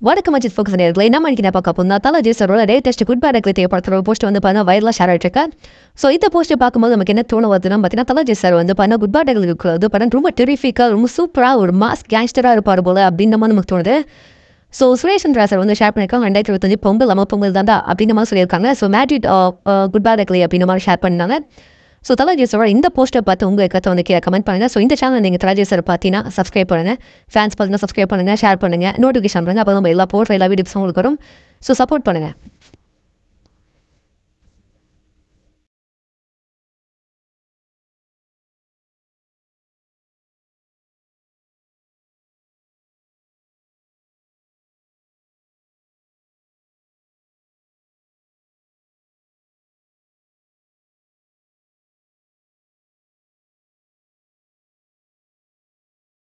வணக்கம் அஜித் ஃபோக்கஸ் நேர்களை நம்ம இன்னைக்கு என்ன பார்க்க போனா தலை ஜேசரோட ray test good bad ugly தேவைப்படுற ஒரு போஸ்ட் வந்து பார்த்தா வைரலாக ஷேர் ஆகிட்டு ஸோ இந்த போஸ்ட்டை பார்க்கும்போது நமக்கு என்ன தோண வருதுன்னா பார்த்தீங்கன்னா தலை ஜேசர் வந்து பார்த்தா குட் பேட் அக்லி இருக்கிறது பார்த்தா ரொம்ப டெரிஃபிக்காக ரொம்ப சூப்பராக ஒரு மாஸ் கேங்ஸ்டராக இருப்பார் போல அப்படின்ற மாதிரி நமக்கு தோணுது ஸோ சுரேஷ் சந்திரா சார் வந்து ஷேர் பண்ணியிருக்காங்க ரெண்டாயிரத்தி இருபத்தஞ்சு பொங்கல் நம்ம பொங்கல் தாண்டா அப்படின்ற மாதிரி சொல்லியிருக்காங்க so Madrid good bad ugly அப்படின்ற மாதிரி ஷேர் பண்ணாங்க ஸோ தலாஜேசரோட இந்த போஸ்ட்டை பார்த்து உங்கள் கத்தை வந்து கீழே கமெண்ட் பண்ணுங்கள் ஸோ இந்த சேனல் நீங்கள் தலாஜேசர் பார்த்தீங்கன்னா சப்ஸ்கிரைப் பண்ணுங்கள் ஃபேன்ஸ் பார்த்தீங்கன்னா சப்ஸ்கிரைப் பண்ணுங்கள் ஷேர் பண்ணுங்கள் நோட்டிஃபிகேஷன் பண்ணுங்கள் அப்போ நம்ம எல்லா போடுற எல்லா வீடியோஸும் உங்களுக்கு வரும் ஸோ சப்போர்ட் பண்ணுங்கள்